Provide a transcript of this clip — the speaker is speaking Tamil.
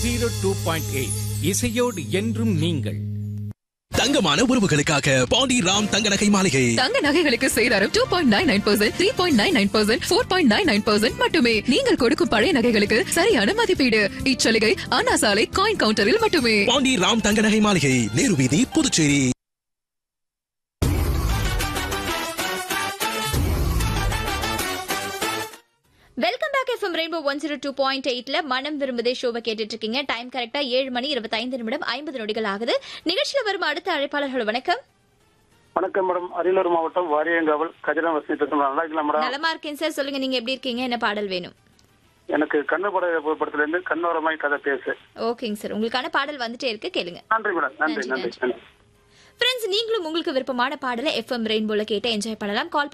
ஜீரோ டூ பாயிண்ட் எயிட் இசையோடு என்றும் நீங்கள் தங்கமான உறவுகளுக்காக பாண்டி ராம் தங்க நகை மாளிகை தங்க நகைகளுக்கு சேதாரம் two point nine nine percent three point nine nine percent four point nine nine percent மட்டுமே நீங்கள் கொடுக்கும் பழைய நகைகளுக்கு சரியான மதிப்பீடு இச்சலுகை அண்ணா சாலை காயின் கவுண்டரில் மட்டுமே பாண்டி ராம் தங்க நகை மாளிகை நேரு வீதி Puducherry welcome back FM rainbow one zero two point எயிட்ல மனம் விரும்புதே ஷோவை கேட்டுட்டு இருக்கீங்க டைம் கரெக்டா ஏழு மணி இருபத்தைந்து நிமிடம் ஐம்பது நொடிகள் ஆகுது நிகழ்ச்சியில வரும் அடுத்த அழைப்பாளர்கள் வணக்கம் வணக்கம் மேடம் அரியலூர் மாவட்டம் வாரியங்காவல் கஜனா வசதி பேசுறேன் நல்லா இருக்கலாம் மேடம் நலமா இருக்கேன் சார் சொல்லுங்க நீங்க எப்படி இருக்கீங்க என்ன பாடல் வேணும் எனக்கு கண்ணு பட படத்துல இருந்து கண்ணோரமாய் கதை பேசு ஓகேங்க சார் உங்களுக்கான பாடல் வந்துட்டே இருக்கு கேளுங்க நன்றி மேடம் நன்றி நன்றி, நன்றி நன்றி ஃப்ரெண்ட்ஸ் நீங்களும் உங்களுக்கு விருப்பமான பாடலை எஃப்எம் ரெயின்போல கேட்டு என்ஜாய் பண்ணலாம் கால்